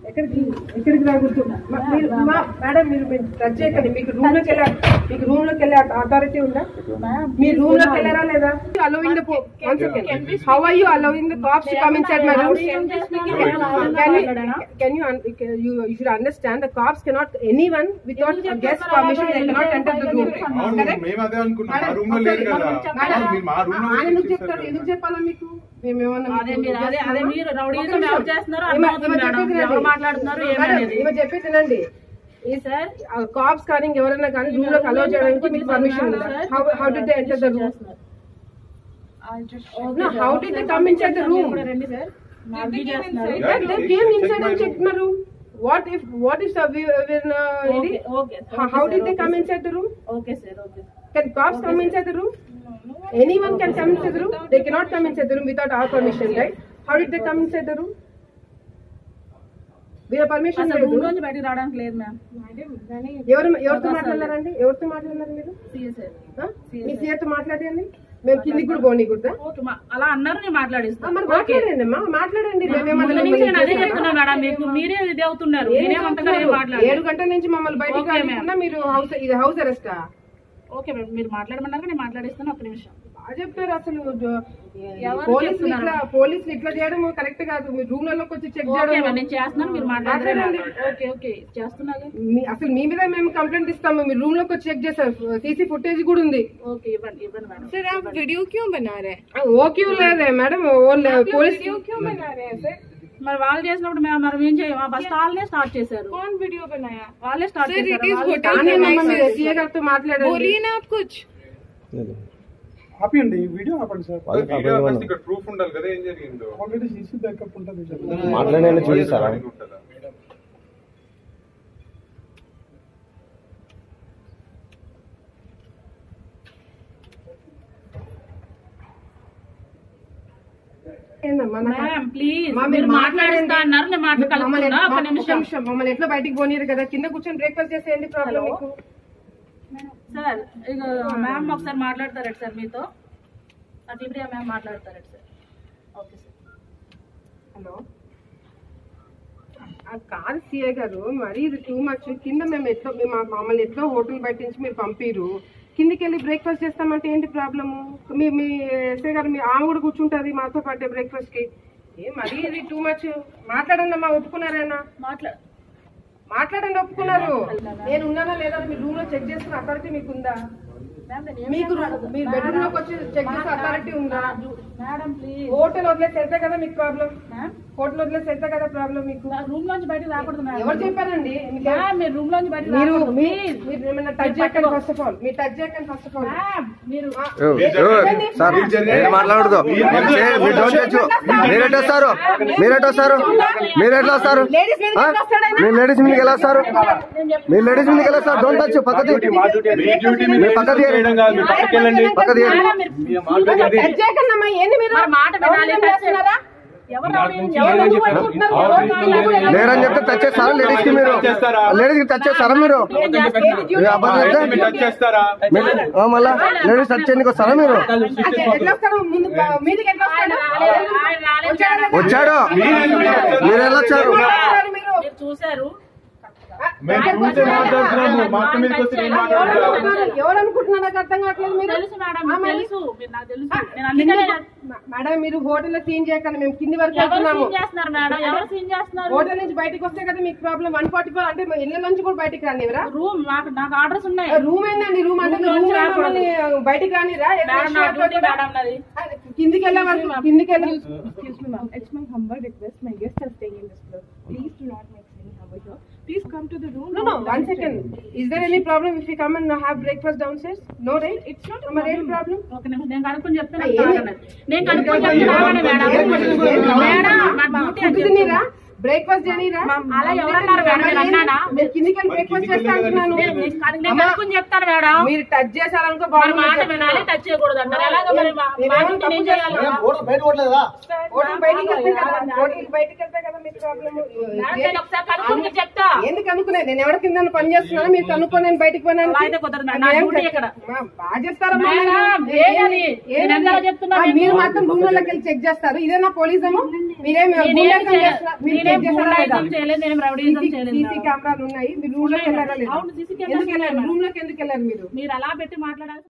ఎక్కడికి ఎక్కడికి రాకూడదు మ- మీరు మా- మేడం మీరు మీరు టచ్ చేయకండి మీకు రూమ్ లోకి వెళ్ళా మీకు రూమ్ లోకి వెళ్ళే అథారిటీ ఉందా మీ రూమ్ లోకి వెళ్ళారా లేదా allowing the one second how are you allowing the cops to come inside my room can you can you un- can you you should understand the cops cannot anyone without a guest permission they cannot enter the room అవును correct మేము అదే అనుకున్నాం మా room లో లేరు కదా madam, మీరు మా రూమ్ లో ఆయన ఎందుకు చెప్తారు ఎందుకు చెప్పాలా మీకు మేమేమన్నా అదే మీకు మీరు అదే అదే మీరు రౌడీజం ఒక్క ఎవరు నిమిషం. చేస్తున్నారో ఈమె- అర్థమవుతుంది ఈమె మేడం చెప్పేది ఎవరు వినండి. మాట్లాడుతున్నారు మేడం, ఏమనేది ఈమె చెప్పి తినండి ఈ సార్ కాప్స్ కానీ ఎవరైనా కానీ రూమ్ లోకి అలౌ చేయడానికి మీకు పర్మిషన్ ఉందా how how did they enter the room No, how did they come inside the room? రండి సార్ మాఫీ చేస్తున్నారు That they came inside and checked my room. What if what if the we- we- uh, okay ఇది? Okay How, how did they come inside the room? Okay sir okay Can cops come inside the room? Anyone can come inside the room. They cannot come inside the room without our permission, right? How did they come inside the room? We have permission అసలు లేదు room నుంచి బయటికి రావడానికి లేదు ma'am ఎవరు ఎవరితో మాట్లాడారండి ఎవరితో మాట్లాడారు మీరు సీఏ సార్ ఆ? మీ సీఏతో మాట్లాడండి మేము కిందికి కూడా పోనీకూడదా ఓకే మా- అలా అన్నారు నేను ఆ, మాట్లాడిస్తాను మరి మాట్లాడండి అమ్మా మాట్లాడండి మేమేమన్నా ముందు నుంచి మిమ్మల్ని నేను అదే చేసామా? చెప్తున్నా మేడం మీకు మీరే ఇది అవుతున్నారు ఏం నేనేమంతగా ఏం చేస్తున్నారు? మాట్లాడలేదు ఏడు గంటల నుంచి మమ్మల్ని బయటికి ఓకే, రానివ్వకుండా మీరు హౌస్ ఇది హౌస్ అరెస్టా ఓకే మేడం మీరు మాట్లాడమన్నాక నేను మాట్లాడిస్తాను ఒక నిమిషం బాగా చెప్పారు అసలు జో- ఎవరు పోలీసులు చెప్తున్నారు? ఇట్లా పోలీసులు ఇట్లా చేయడం కరెక్ట్ కాదు మీరు రూమ్ లలోకి వచ్చి చెక్ ఓకే చేయడం మేడం నేను చేస్తున్నాను మీరు మాట్లాడలేదు ఓకే ఓకే చేస్తున్నాగా మీ- అసలు మీ మీద మేము కంప్లైంట్ ఇస్తాము మీరు రూమ్ లోకి వచ్చి చెక్ చేసారు సీసీ ఫుటేజ్ కూడా ఉంది ఓకే ఇవ్వండి ఇవ్వండి మేడం सर आप वीडियो क्यों बना रहे हैं ఆ, ఓకే లేదే మేడం ఓ లే- పోలీస్ क्यों बना रहे हैं सर మరి వాళ్ళు చేసినప్పుడు మేము మరి ఏం చేయం ఫస్ట్ వాళ్ళే స్టార్ట్ చేశారు कौन वीडियो बनाया వాళ్ళే స్టార్ట్ सर इट చేశారు इज వాళ్ళే- होटल కానీ అమ్మ మీరు సీఏ గారితో మాట్లాడండి बोलिए ना आप कुछ ఆపండి వీడియో ఆపండి సార్ వీడియో ఫస్ట్ ఇక్కడ ప్రూఫ్ ఉండాలి కదా ఏం జరిగిందో ఆల్రెడీ సీసీ బ్యాకప్ ఉంటుంది మాట్లాడే చూపిస్తారా ఉంటుందా? ఏందమ్మా నాకు మ్యామ్ ప్లీజ్ మా మీరు మీరు మాట్లాడిస్తా అన్నారు నేను మమ్మల్ని మాట్లాడుతున్నా ఒక మా- ఒక నిమిషం నిమిషం మమ్మల్ని ఎట్లా బయటికి పోనీరు కదా కింద కూర్చొని బ్రేక్ఫాస్ట్ చేస్తే ఏంటి ప్రాబ్లం మీకు సార్ ఇక మ్యామ్ ఒకసారి మాట్లాడతారట సార్ మీతో అట్లా మ్యామ్ మాట్లాడతారట సార్ ఓకే సార్ హలో ఆ కాదు సిఏ గారు మరీ ఇది టూ మచ్ కింద మేము ఎట్లా మేము మా- మమ్మల్ని ఎట్లా హోటల్ బయట నుంచి మీరు పంపిరు కిందికి వెళ్ళి బ్రేక్ఫాస్ట్ చేస్తామంటే ఏంటి ప్రాబ్లము మీ మీ ఎస్ఐ గారు మీ ఆమె కూడా కూర్చుంటుంది మాతో పాటే బ్రేక్ఫాస్ట్ కి ఏ మరీ ఇది టూ మచ్ మాట్లాడండి అమ్మా ఒప్పుకున్నారేనా మాట్లా మాట్లాడండి ఒప్పుకున్నారు నేను ఉన్నానా లేదా మీ రూమ్ లో చెక్ చేస్తున్న అథారిటీ మీకు ఉందా మీకు మీ బెడ్రూమ్ లోకి వచ్చి చెక్ చేసే అథారిటీ ఉందా మేడం ప్లీజ్ హోటల్ వదిలేసి వెళ్తే కదా మీకు ప్రాబ్లం మ్యామ్ హోటల్ వదిలేసి వెళ్తే కదా ప్రాబ్లం మీకు రూమ్ లోంచి బయటకు రాకూడదు మేడం ఎవరు చెప్పారండి మీకు మ్యామ్ మీరు రూమ్ లోంచి బయటకు మీరు రాకూడదు మీ- ప్లీజ్ మీరు ఏమైనా టచ్ చేయకండి ఫస్ట్ ఆఫ్ ఆల్ మీరు టచ్ చేయకండి ఫస్ట్ ఆఫ్ ఆల్ మ్యామ్ మీరు సార్ మీరు మాట్లాడదు మీరు డోంట్ చేయొచ్చు మీరు ఎట్లా వస్తారు మీరు ఎట్లా వస్తారు మీరు ఎట్లా వస్తారు ఆ? మీరు లేడీస్ మీదకి ఎలా వస్తారు మీరు లేడీస్ మీదకి ఎలా వస్తారు డోంట్ టచ్ పక్కది మీ డ్యూటీ మీరు పక్కది పక్కది టచ్ చేయకండి అమ్మా ఏంది మీరు మరి మాట వినాలి రౌడీజం చేస్తున్నారా ఎవరు రౌడీ- ఎవరు రౌడీ అనుకుంటున్నారు? ఎవరు రౌడీ అనుకుంటున్నారు? లేరని చెప్తే టచ్ చేస్తారా లేడీస్ కి మీరు లేడీస్ కి టచ్ చేస్తారా మీరు ఏ అబద్ధం చెప్తే టచ్ చేస్తారా మీరు- ఆ, మళ్ళా లేడీస్ టచ్ చేయడానికి వస్తారా మీరు ఎట్లా వస్తారు ముందు మీదికి ఎట్లా వస్తారు ఆయన రాలేదు. వచ్చాడు మీరు ఎలా వచ్చారు వస్తారు మీరు మీరు చూశారు మేము చూసే మాట్లాడుతున్నాము మా అక్క మీదకి వచ్చి నేను మాట్లాడుతున్నా ఎవరు అనుకుంటున్నారు నాకు అర్థం కావట్లేదు మీరు తెలుసు మేడం మీకు తెలుసు మీరు నాకు తెలుసు నేను అందుకనే మ- మేడం మీరు హోటల్ లో సీన్ చేయకండి మేము కింది వరకు ఎవరు వెళ్తున్నాము సీన్ చేస్తున్నారు మేడం ఎవరు సీన్ చేస్తున్నారు హోటల్ నుంచి బయటకు వస్తే కదా మీకు ప్రాబ్లం వన్ ఫార్టీ ఫోర్ అంటే మా ఇళ్ళ నుంచి కూడా బయటకు రానివరా రూమ్ నాకు నాకు ఆర్డర్స్ ఉన్నాయి రూమ్ ఏందండి రూమ్ అంటే Room రూమ్ నుంచి మమ్మల్ని బయటికి రానిరా ఏదో మేడం నా restaurant లో డ్యూటీ కూడా- మేడం నాది కిందికి వెళ్ళే వరకు కిందికి వెళ్ళి Excuse me, ma'am. It's my humble request. My guests are staying in this floor. Please do not make any havoc here. Please come to the room. No, no, one second. Is there any problem if we come and have breakfast downstairs? No, right? It's not a any problem. ఒక నిమిషం నేను కనుక్కొని చెప్తాను ఆ, ఏంది? నేను కనుక్కొని చెప్తాను మేడం మేడం నా డ్యూటీ అని ఫుడ్ తినీరా బ్రేక్ఫాస్ట్ చేయనీరా అలా ఎవరన్నారు మేడం నేను అన్నానా మీరు కిందికి వెళ్ళి బ్రేక్ఫాస్ట్ చేస్తా అంటున్నాను నేను నేను కనుక్కొని చెప్తాను మేడం మీరు టచ్ చేశారనుకో మరి మాట వినాలి టచ్ చేయకూడదు అంటారు ఎలాగ మరి మా- మా డ్యూటీ నేను చేయాలి కదా? హోటల్ బయటికి వెళ్తే కదా హోటల్ బయటికి వెళ్తే కదా మీకు ప్రాబ్లమ్ మేడం, నేను ఒకసారి కనుక్కొని మీకు చెప్తా ఎందుకు అనుకునేది నేను ఎవరి కింద పని చేస్తున్నాను మీరు కనుక్కొని నేను బయటికి పోయినాను అలా అయితే కుదరదు మేడం. నా డ్యూటీ ఇక్కడ. బాగా చేస్తారమ్మా మేడం, వేగని. నేను ఎంతగా చెప్తున్నా ఆ, మీకు? మీరు మాత్రం రూమ్ లోకి వెళ్ళి చెక్ చేస్తారు ఇదేనా పోలీసము మీరేం నేనేం గూండాయిజం చేయలేదు. చేస్తున్నారు? మీరు నేనేం చెక్ చేస్తారా లేదా? గూండాయిజం చేయలేదు నేనేం రౌడీయిజం చేయలేదు సీసీ మేడం. కెమెరాలు ఉన్నాయి మీరు రూమ్ లోకి వెళ్ళారా లేదా అవును, సీసీ కెమెరాలు ఎందుకు వెళ్ళారు ఉన్నాయి రూమ్ లోకి ఎందుకు వెళ్ళారు మీరు మీరు అలా పెట్టి మాట్లాడాలి